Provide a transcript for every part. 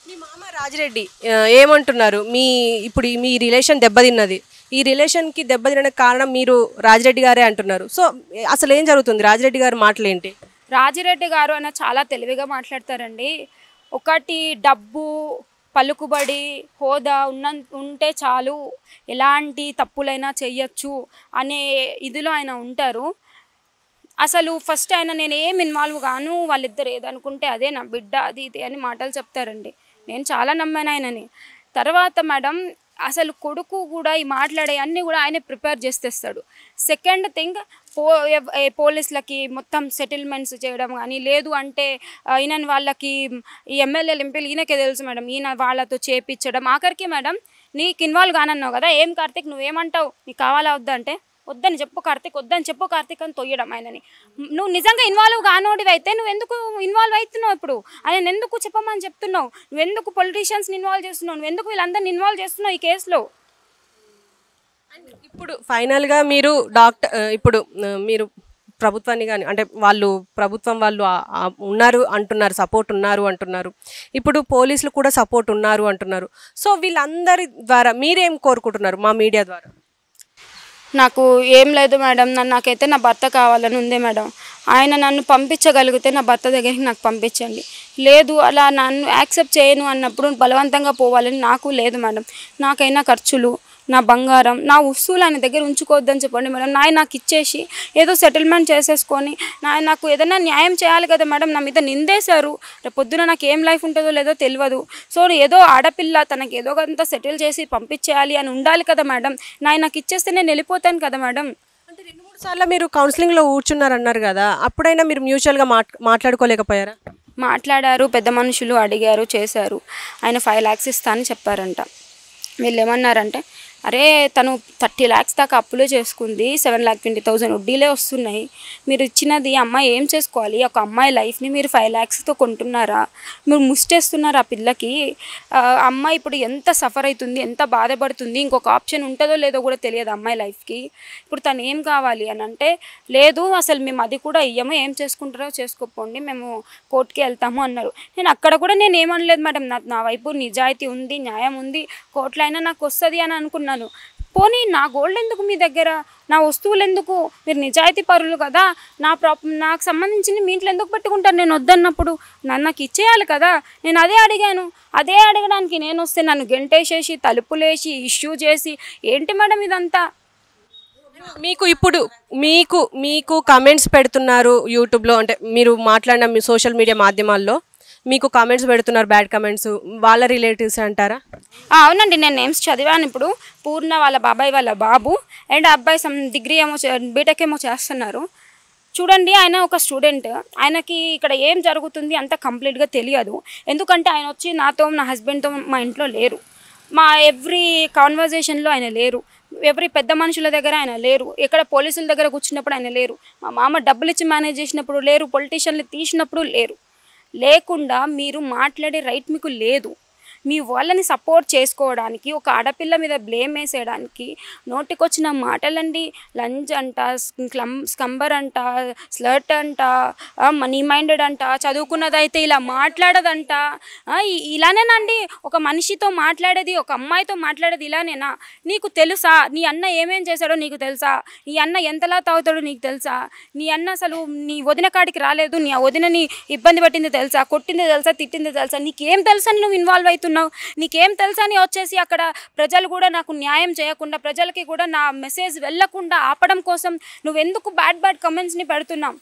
మీ మామ రాజిరెడ్డి ఆ, ఏమంటున్నారు మీ ఇప్పుడు ఈ- మీ రిలేషన్ దెబ్బతిన్నది ఈ రిలేషన్కి దెబ్బతినడానికి కారణం మీరు రాజిరెడ్డి గారే అంటున్నారు సో అసలు ఏం జరుగుతుంది రాజిరెడ్డి గారి మాటలు ఏంటి రాజిరెడ్డి గారు అన్న చాలా తెలివిగా మాట్లాడతారండి ఒకటి డబ్బు పలుకుబడి హోదా ఉన్న ఉంటే చాలు ఎలాంటి తప్పులైనా చెయ్యొచ్చు అనే ఇదిలో ఆయన ఉంటారు అసలు ఫస్ట్ ఆయన నేను ఏం ఇన్వాల్వ్ గాను వాళ్ళిద్దరు ఏదనుకుంటే అదే నా బిడ్డ అది ఇది అని మాటలు చెప్తారండి నేను చాలా నమ్మాను ఆయనని తర్వాత మేడం అసలు కొడుకు కూడా ఈ మాట్లాడే అన్నీ కూడా ఆయనే ప్రిపేర్ చేసేస్తాడు సెకండ్ థింగ్ పో ఎవ్- ఏ పోలీసులకి మొత్తం సెటిల్మెంట్స్ చేయడం కానీ లేదు అంటే ఆ, ఈయన వాళ్ళకి ఈ ఎమ్మెల్యేలు ఎంపీలు ఈయనకే తెలుసు మేడం ఈయన వాళ్ళతో చేపించడం ఆఖరికి మేడం నీకు ఇన్వాల్వ్ కానన్నావు కదా ఏం కార్తిక్ నువ్వేమంటావు నీకు కావాలా వద్దా అంటే వద్దని చెప్పు కార్తిక్ వద్దని చెప్పు కార్తిక్ అని తొయ్యడం ఆయనని నువ్వు నిజంగా ఇన్వాల్వ్ కానోడివి అయితే నువ్వు ఎందుకు ఇన్వాల్వ్ అవుతున్నావు ఇప్పుడు ఆయన ఎందుకు చెప్పమని చెప్తున్నావు నువ్వు ఎందుకు పొలిటీషియన్స్ని ఇన్వాల్వ్ చేస్తున్నావు నువ్వు ఎందుకు వీళ్ళందరిని ఇన్వాల్వ్ చేస్తున్నావు ఈ కేసులో ఇప్పుడు ఫైనల్గా మీరు డాక్టర్ ఆ, ఇప్పుడు ఆ, మీరు ప్రభుత్వాన్ని కానీ అంటే వాళ్ళు ప్రభుత్వం వాళ్ళు ఆ- ఆ ఉన్నారు అంటున్నారు సపోర్ట్ ఉన్నారు అంటున్నారు ఇప్పుడు పోలీసులు కూడా సపోర్ట్ ఉన్నారు అంటున్నారు సో వీళ్ళందరి ద్వారా మీరేం కోరుకుంటున్నారు మా మీడియా ద్వారా నాకు ఏం లేదు మేడం నన్ను నాకైతే నా భర్త కావాలని ఉంది మేడం ఆయన నన్ను పంపించగలిగితే నా భర్త దగ్గరికి నాకు పంపించండి లేదు అలా నన్ను యాక్సెప్ట్ చేయను అన్నప్పుడు బలవంతంగా పోవాలని నాకు లేదు మేడం నాకైనా ఖర్చులు నా బంగారం నా వస్తువులు ఆయన దగ్గర ఉంచుకోవద్దని చెప్పండి మేడం నాయ నాకు ఇచ్చేసి ఏదో సెటిల్మెంట్ చేసేసుకొని నా నాకు ఏదైనా న్యాయం చేయాలి కదా మేడం నా మీద నిందేశారు రేపు పొద్దున నాకు ఏం లైఫ్ ఉంటుందో లేదో తెలియదు సో ఏదో ఆడపిల్ల తనకి ఏదో కొంత సెటిల్ చేసి పంపించేయాలి అని ఉండాలి కదా మేడం నాయ నాకు ఇచ్చేస్తే నేను వెళ్ళిపోతాను కదా మేడం అంటే రెండు మూడు సార్లు మీరు కౌన్సిలింగ్లో కూర్చున్నారు అన్నారు కదా అప్పుడైనా మీరు మ్యూచువల్గా మాట్ మాట్లాడుకోలేకపోయారా మాట్లాడారు పెద్ద మనుషులు అడిగారు చేశారు ఆయన ఫైవ్ ల్యాక్స్ ఇస్తా అని చెప్పారంట వీళ్ళు ఏమన్నారంటే అరే తను థర్టీ ల్యాక్స్ దాకా అప్పులే చేసుకుంది సెవెన్ ల్యాక్ ట్వంటీ థౌసండ్ వడ్డీలే వస్తున్నాయి మీరు ఇచ్చినది ఈ అమ్మాయి ఏం చేసుకోవాలి ఒక అమ్మాయి లైఫ్ని మీరు ఫైవ్ ల్యాక్స్తో కొంటున్నారా మీరు ముష్టేస్తున్నారు ఆ పిల్లకి ఆ అమ్మాయి ఇప్పుడు ఎంత సఫర్ అవుతుంది ఎంత బాధపడుతుంది ఇంకొక ఆప్షన్ ఉంటుందో లేదో కూడా తెలియదు అమ్మాయి లైఫ్కి ఇప్పుడు తను ఏం కావాలి అని అంటే లేదు అసలు మేము అది కూడా ఇయ్యము ఏం చేసుకుంటారో చేసుకోపోండి మేము కోర్టుకి వెళ్తాము అన్నారు నేను అక్కడ కూడా నేను ఏమనలేదు మేడం నా నా వైపు నిజాయితీ ఉంది న్యాయం ఉంది కోర్టులో అయినా నాకు వస్తుంది అని అనుకున్నాను పోనీ నా గోల్డ్ ఎందుకు మీ దగ్గర నా వస్తువులు ఎందుకు మీరు నిజాయితీ పరులు కదా నా ప్రాప్ నాకు సంబంధించింది మీ ఇంట్లో ఎందుకు పెట్టుకుంటారు నేను వద్దన్నప్పుడు నన్ను నాకు ఇచ్చేయాలి కదా నేను అదే అడిగాను అదే అడగడానికి నేను వస్తే నన్ను గెంటేసేసి తలుపులేసి ఇష్యూ చేసి ఏంటి మేడం ఇదంతా మీకు ఇప్పుడు మీకు మీకు కమెంట్స్ పెడుతున్నారు యూట్యూబ్లో అంటే మీరు మాట్లాడిన మీ సోషల్ మీడియా మాధ్యమాల్లో మీకు కామెంట్స్ పెడుతున్నారు బ్యాడ్ కమెంట్స్ వాళ్ళ రిలేటివ్స్ అంటారా ఆ, అవునండి నేను నేమ్స్ చదివాను ఇప్పుడు పూర్ణ వాళ్ళ బాబాయ్ వాళ్ళ బాబు అండ్ అబ్బాయి సమ్ డిగ్రీ ఏమో బీటెక్ ఏమో చేస్తున్నారు చూడండి ఆయన ఒక స్టూడెంట్ ఆయనకి ఇక్కడ ఏం జరుగుతుంది అంత కంప్లీట్గా తెలియదు ఎందుకంటే ఆయన వచ్చి నాతో నా హస్బెండ్తో మా ఇంట్లో లేరు మా ఎవ్రీ కాన్వర్జేషన్లో ఆయన లేరు ఎవరి పెద్ద మనుషుల దగ్గర ఆయన లేరు ఎక్కడ పోలీసుల దగ్గర కూర్చున్నప్పుడు ఆయన లేరు మా మామ డబ్బులు ఇచ్చి మేనేజ్ చేసినప్పుడు లేరు పొలిటీషియన్లు తీసినప్పుడు లేరు లేకుండా మీరు మాట్లాడే రైట్ మీకు లేదు మీ వాళ్ళని సపోర్ట్ చేసుకోవడానికి ఒక ఆడపిల్ల మీద బ్లేమ్ వేసేయడానికి నోటికొచ్చిన మాటలండి లంచ్ అంట స్క్లం స్కంబర్ అంట స్లర్ట్ అంట మనీ మైండెడ్ అంట చదువుకున్నదైతే ఇలా మాట్లాడదంట ఆ, ఇ- ఇలానేనండి ఒక మనిషితో మాట్లాడేది ఒక అమ్మాయితో మాట్లాడేది ఇలానేనా నీకు తెలుసా నీ అన్న ఏమేం చేశాడో నీకు తెలుసా నీ అన్న ఎంతలా తాగుతాడో నీకు తెలుసా నీ అన్న అసలు నీ వదిన కాడికి రాలేదు నీ ఆ వదినని ఇబ్బంది పట్టింది తెలుసా కొట్టింది తెలుసా తిట్టింది తెలుసా నీకేం తెలుసా అని నువ్వు ఇన్వాల్వ్ అవుతున్నావు నీకేం తెలుసా అని వచ్చేసి అక్కడ ప్రజలు కూడా నాకు న్యాయం చేయకుండా ప్రజలకి కూడా నా మెసేజ్ వెళ్ళకుండా ఆపడం కోసం నువ్వెందుకు బ్యాడ్ బ్యాడ్ కమెంట్స్ని పెడుతున్నావు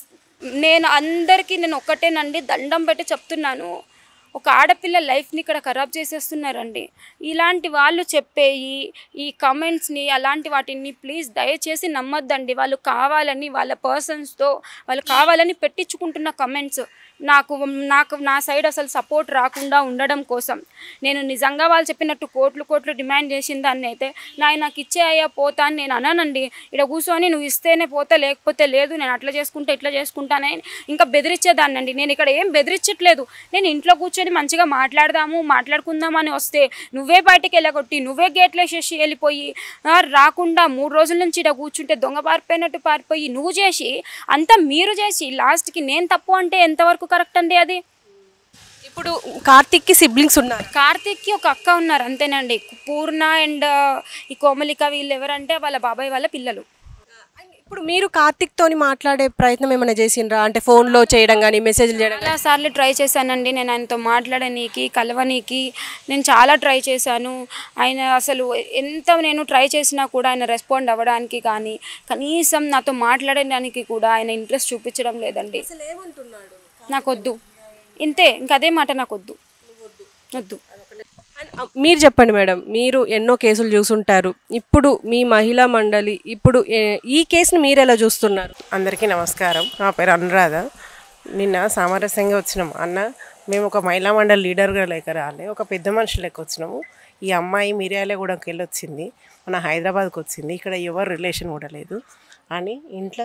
నేను అందరికీ నేను ఒక్కటేనండి దండం పెట్టి చెప్తున్నాను ఒక ఆడపిల్ల లైఫ్ని ఇక్కడ ఖరాబ్ చేసేస్తున్నారండి ఇలాంటి వాళ్ళు చెప్పేయి ఈ కమెంట్స్ని అలాంటి వాటిని ప్లీజ్ దయచేసి నమ్మొద్దండి వాళ్ళు కావాలని వాళ్ళ పర్సన్స్తో వాళ్ళు కావాలని పెట్టించుకుంటున్న కమెంట్స్ నాకు నాకు నా సైడ్ అసలు సపోర్ట్ రాకుండా ఉండడం కోసం నేను నిజంగా వాళ్ళు చెప్పినట్టు కోట్లు కోట్లు డిమాండ్ చేసిన దాన్ని అయితే నాయ నాకు ఇచ్చే అయ్యా పోతా అని నేను అన్నానండి ఇక్కడ కూర్చొని నువ్వు ఇస్తేనే పోతా లేకపోతే లేదు నేను అట్లా చేసుకుంటా ఇట్లా చేసుకుంటానే ఇంకా బెదిరించేదాన్ని అండి నేను ఇక్కడ ఏం బెదిరించట్లేదు నేను ఇంట్లో కూర్చొని మంచిగా మాట్లాడదాము మాట్లాడుకుందాం అని వస్తే నువ్వే బయటికి వెళ్ళగొట్టి నువ్వే గేట్లు వేసేసి వెళ్ళిపోయి ఆ, రాకుండా మూడు రోజుల నుంచి ఇక్కడ కూర్చుంటే దొంగ పారిపోయినట్టు పారిపోయి నువ్వు చేసి అంతా మీరు చేసి లాస్ట్కి నేను తప్పు అంటే ఎంతవరకు కరెక్ట్ అండి అది ఇప్పుడు కార్తిక్కి సిబ్లింగ్స్ ఉన్నారు కార్తిక్కి ఒక అక్క ఉన్నారు అంతేనండి పూర్ణ అండ్ ఈ కోమలిక వీళ్ళు ఎవరంటే వాళ్ళ బాబాయ్ వాళ్ళ పిల్లలు ఇప్పుడు మీరు కార్తిక్ తోని మాట్లాడే ప్రయత్నం ఏమైనా చేసిండ్రా అంటే ఫోన్లో చేయడం కానీ మెసేజ్లు చేయడం చాలా సార్లు ట్రై చేశానండి నేను ఆయనతో మాట్లాడనీకి కలవనీకి నేను చాలా ట్రై చేశాను ఆయన అసలు ఎంత నేను ట్రై చేసినా కూడా ఆయన రెస్పాండ్ అవ్వడానికి కానీ కనీసం నాతో మాట్లాడడానికి కూడా ఆయన ఇంట్రెస్ట్ చూపించడం లేదండి నాకు వద్దు ఇంతే ఇంక అదే మాట నాకు వద్దు వద్దు అండ్, ఆ, మీరు చెప్పండి మేడం మీరు ఎన్నో కేసులు చూసుంటారు ఇప్పుడు మీ మహిళా మండలి ఇప్పుడు ఏ- ఈ కేసుని మీరు ఎలా చూస్తున్నారు అందరికీ నమస్కారం నా పేరు అనురాధ నిన్న సామరస్యంగా వచ్చినాం అన్న మేము ఒక మహిళా మండలి లీడర్గా లేక రాలే ఒక పెద్ద మనిషి లెక్క వచ్చినాము ఈ అమ్మాయి మిర్యాలగూడెంకి వెళ్ళి వచ్చింది మన హైదరాబాద్కి వచ్చింది ఇక్కడ ఎవరు రిలేషన్ కూడా లేదు అని ఇంట్లో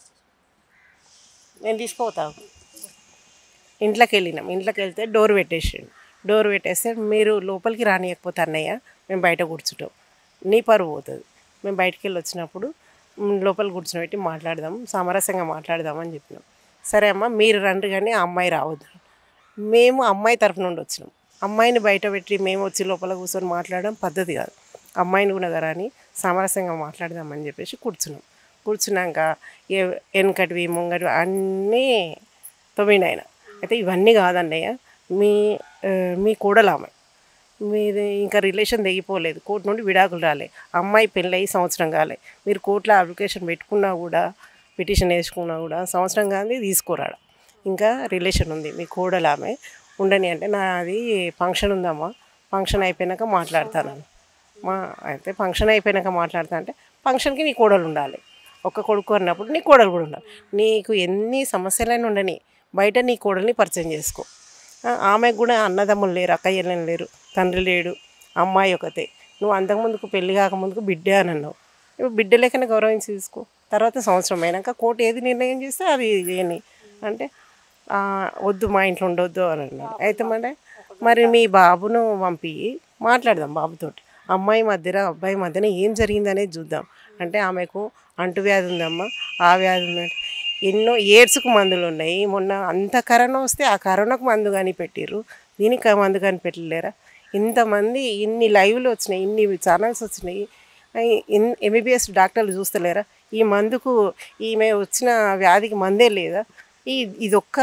నేను తీసుకోతాను ఇంట్లోకి వెళ్ళినాం ఇంట్లోకి వెళ్తే డోర్ పెట్టేసిండు డోర్ పెట్టేస్తే మీరు లోపలికి రానియకపోతే అన్నయ్య మేము బయట కూర్చుంటాం నీ పరువు పోతుంది మేము బయటికి వెళ్ళి వచ్చినప్పుడు మ్, లోపల కూర్చోబెట్టి మాట్లాడదాం సామరస్యంగా మాట్లాడదాం అని చెప్పినాం సరే అమ్మ మీరు రండి కానీ ఆ అమ్మాయి రావద్దు మేము అమ్మాయి తరఫు నుండి వచ్చినాం అమ్మాయిని బయట పెట్టి మేము వచ్చి లోపల కూర్చొని మాట్లాడడం పద్ధతి కాదు అమ్మాయిని కూడా కానీ సామరస్యంగా మాట్లాడదామని చెప్పేసి కూర్చున్నాం కూర్చున్నాక ఏ- వెనకటివి ముంగటివి అన్నీ తొమ్మిది ఆయన అయితే ఇవన్నీ కాదన్నయ్య మీ ఆ, మీ కూడలామె మీది ఇంకా రిలేషన్ తెగిపోలేదు కోర్టు నుండి విడాకులు రాలే అమ్మాయి పెళ్ళయి సంవత్సరం కాలే మీరు కోర్టులో అప్లికేషన్ పెట్టుకున్నా కూడా పిటిషన్ వేసుకున్నా కూడా సంవత్సరం కానీ తీసుకోరాడ ఇంకా రిలేషన్ ఉంది మీ కోడలామె ఉండని అంటే నాది ఫంక్షన్ ఉందమ్మా ఫంక్షన్ అయిపోయినాక మాట్లాడతాను మా అయితే ఫంక్షన్ అయిపోయినాక మాట్లాడతా అంటే ఫంక్షన్కి నీ కోడలు ఉండాలి ఒక్క కొడుకు అన్నప్పుడు నీ కోడలు కూడా ఉండాలి నీకు ఎన్ని సమస్యలైనా ఉండని బయట నీ కోడల్ని పరిచయం చేసుకో ఆ, ఆమెకు కూడా అన్నదమ్ములు లేరు అక్కయ్యలను లేరు తండ్రి లేడు అమ్మాయి ఒకతే నువ్వు అంతకుముందుకు పెళ్లి కాకముందుకు బిడ్డే అని అన్నావు ఇప్పుడు బిడ్డ లెక్కనే గౌరవించి తీసుకో తర్వాత సంవత్సరం అయినాక కోర్టు ఏది నిర్ణయం చేస్తే అది చేయని అంటే "ఆ, వద్దు మా ఇంట్లో ఉండొద్దు అని అన్నాడు అయితే మరి మరి మీ బాబును పంపి మాట్లాడదాం బాబుతోటి అమ్మాయి మధ్యన అబ్బాయి మధ్యన ఏం జరిగింది అనేది చూద్దాం అంటే ఆమెకు అంటువ్యాధి ఉందమ్మా ఆ వ్యాధి ఉందంటే ఎన్నో ఎయిడ్స్కు మందులు ఉన్నాయి మొన్న అంత కరోనా వస్తే ఆ కరోనాకు మందు కానీ పెట్టిర్రు దీనికి ఆ మందు కానీ పెట్టలేరా ఇంతమంది ఇన్ని లైవ్లు వచ్చినాయి ఇన్ని ఛానల్స్ వచ్చినాయి ఎంబీబీఎస్ డాక్టర్లు చూస్తలేరా ఈ మందుకు ఈమె వచ్చిన వ్యాధికి మందే లేదా ఈ ఇదొక్క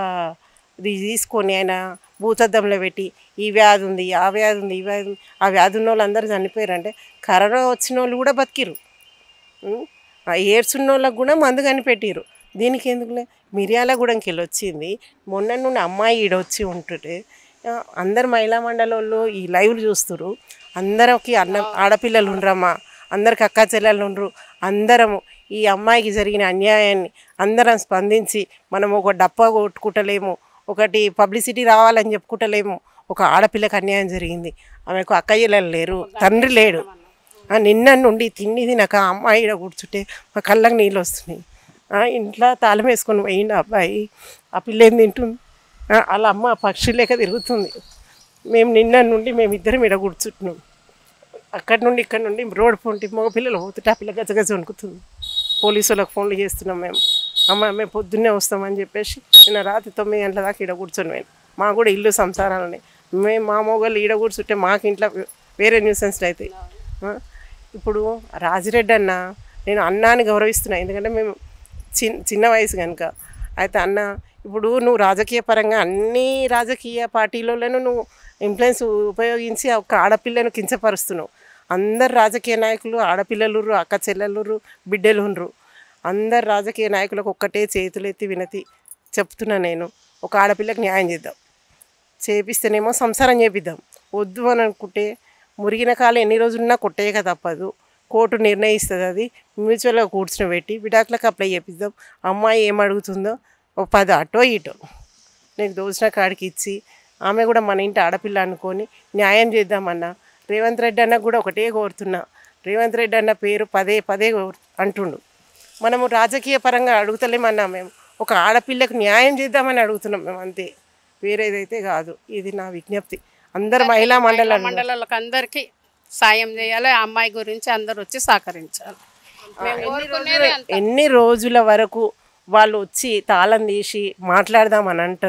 ఇది తీసుకొని ఆయన భూతద్దంలో పెట్టి ఈ వ్యాధి ఉంది ఆ వ్యాధి ఉంది ఈ వ్యాధి ఉంది ఆ వ్యాధి ఉన్న వాళ్ళు అందరూ చనిపోయారంటే కరోనా వచ్చిన వాళ్ళు కూడా బతికిరు ఉం? ఆ ఎయిడ్స్ ఉన్న వాళ్ళకి కూడా మందు కనిపెట్టిరు దీనికి ఎందుకులే మిర్యాలగూడెంకి వెళ్ళి వచ్చింది మొన్న నుండి అమ్మాయి ఈడ వచ్చి ఉంటుంటే ఆ, అందరు మహిళా మండలంలో ఈ లైవ్లు చూస్తురు అందరికి అన్న ఆడపిల్లలు ఉండరమ్మా అందరికి అక్క చెల్లెళ్ళు ఉండరు అందరము ఈ అమ్మాయికి జరిగిన అన్యాయాన్ని అందరం స్పందించి మనం ఒక డప్ప కొట్టుకుంటలేము ఒకటి పబ్లిసిటీ రావాలని చెప్పుకుంటలేము ఒక ఆడపిల్లకి అన్యాయం జరిగింది ఆమెకు అక్కయ్యలు లేరు తండ్రి లేడు ఆ నిన్న నుండి తిండి తినక ఆ అమ్మాయి ఈడ కూర్చుంటే మా కళ్ళకి నీళ్ళు వస్తున్నాయి ఆ ఇంట్లో తాళం వేసుకొని పోయిండు ఆ అబ్బాయి ఆ పిల్ల ఏం తింటుంది ఆ, వాళ్ళ అమ్మ పక్షి లేక తిరుగుతుంది మేము నిన్న నుండి మేము ఇద్దరం ఈడ కూర్చుంటున్నాం అక్కడి నుండి ఇక్కడ నుండి రోడ్ పొంటి మగ పిల్లలు పోతుంటే ఆ పిల్ల గజగజ వణుకుతుంది పోలీసు వాళ్ళకి ఫోన్లు చేస్తున్నాం మేము అమ్మ మేము పొద్దున్నే వస్తామని చెప్పేసి నిన్న రాత్రి తొమ్మిది గంటల దాకా ఈడ కూర్చొని మేము మా కూడా ఇల్లు సంసారాలని మేము మా మొగలు ఈడ కూర్చుంటే మాకు ఇంట్లో వేరే న్యూసెన్స్ అవుతాయి ఆ? ఇప్పుడు రాజిరెడ్డి అన్న నేను అన్నాని గౌరవిస్తున్నా ఎందుకంటే మేము చిన్ చిన్న వయసు కనుక అయితే అన్న ఇప్పుడు నువ్వు రాజకీయ పరంగా అన్ని రాజకీయ పార్టీలలోనూ నువ్వు ఇన్ఫ్లుయెన్స్ ఉపయోగించి ఒక ఆడపిల్లను కించపరుస్తున్నావు అందరు రాజకీయ నాయకులు ఆడపిల్లలు అక్క చెల్లెలు బిడ్డలు ఉండ్రు అందరు రాజకీయ నాయకులకు ఒక్కటే చేతులెత్తి వినతి చెప్తున్నా నేను ఒక ఆడపిల్లకి న్యాయం చేద్దాం చేపిస్తేనేమో సంసారం చేపిద్దాం వద్దు అని అనుకుంటే మురిగిన కాలం ఎన్ని రోజులున్నా కొట్టేయక తప్పదు కోర్టు నిర్ణయిస్తుంది అది మ్యూచువల్గా కూర్చుని పెట్టి విడాకులకు అప్లై చేపిద్దాం అమ్మాయి ఏం అడుగుతుందో ఒక పది అటో ఇటో నీకు దోచిన కాడికి ఇచ్చి ఆమె కూడా మన ఇంటి ఆడపిల్ల అనుకొని న్యాయం చేద్దామన్నా రేవంత్ రెడ్డి అన్న కూడా ఒకటే కోరుతున్నా రేవంత్ రెడ్డి అన్న పేరు పదే పదే కోరు- అంటుండు మనము రాజకీయ పరంగా అడుగుతలేమన్నా మేము ఒక ఆడపిల్లకు న్యాయం చేద్దామని అడుగుతున్నాం మేము అంతే వేరేదైతే కాదు ఇది నా విజ్ఞప్తి అందరు మహిళా మండలం మండలాలకు అందరికీ సాయం చేయాలి ఆ అమ్మాయి గురించి అందరు వచ్చి సహకరించాలి మేము కోరుకునేది అంతే. ఎన్ని రోజుల వరకు వాళ్ళు వచ్చి తాళం తీసి మాట్లాడదామని అంటారో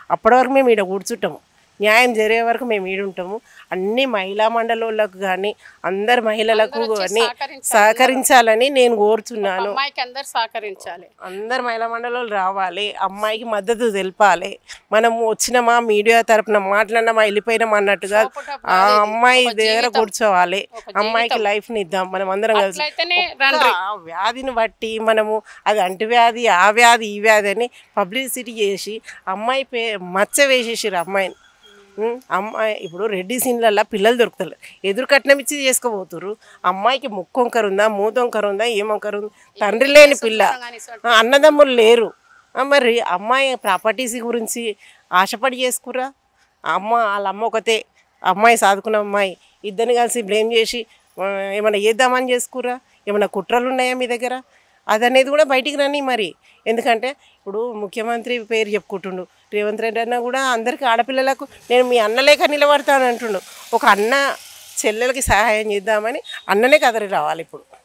అప్పటి వరకు మేము ఈడ కూర్చుంటాము న్యాయం జరిగే వరకు మేము ఈడుంటాము అన్ని మహిళా మండలోళ్ళకు కానీ అందరు మహిళలకు కానీ సహకరించాలని నేను కోరుతున్నాను అమ్మాయికి అందరు సహకరించాలి అందరు మహిళా మండలాలు రావాలి అమ్మాయికి మద్దతు తెలపాలి మనము వచ్చినామా మీడియా తరపున మాట్లాడినామా వెళ్ళిపోయినామా అన్నట్టుగా ఆ అమ్మాయి దగ్గర కూర్చోవాలి అమ్మాయికి లైఫ్ని ఇద్దాం మనం అందరం కలిసి అట్లయితేనే ఒక్క ఆ వ్యాధిని బట్టి మనము అది అంటువ్యాధి ఆ వ్యాధి ఈ వ్యాధి అని పబ్లిసిటీ చేసి అమ్మాయి పే మచ్చ వేసేసారు అమ్మాయిని ఉం? అమ్మాయి ఇప్పుడు రెడ్డి సీన్లల్లో పిల్లలు దొరుకుతారు ఎదురు కట్నం ఇచ్చి చేసుకోబోతురు అమ్మాయికి ముక్కు వంకర ఉందా మూత వంకర ఉందా ఏం వంకర ఉంది తండ్రి లేని పిల్ల ఆ, అన్నదమ్ములు లేరు ఆ, మరి అమ్మాయి ప్రాపర్టీస్ గురించి ఆశపడి చేసుకురా అమ్మ వాళ్ళ అమ్మ ఒకతే అమ్మాయి సాదుకున్న అమ్మాయి ఇద్దరిని కలిసి బ్లేమ్ చేసి ఆ, ఏమైనా చేద్దామని చేసుకురా ఏమైనా కుట్రలు ఉన్నాయా మీ దగ్గర అదనేది కూడా బయటికి రాని మరి ఎందుకంటే ఇప్పుడు ముఖ్యమంత్రి పేరు చెప్పుకుంటుండు రేవంత్ రెడ్డి అన్న కూడా అందరికీ ఆడపిల్లలకు నేను మీ అన్నలేక నిలబడతాను అంటుండు ఒక అన్న చెల్లెలకి సహాయం చేద్దామని అన్ననే కదరి రావాలి ఇప్పుడు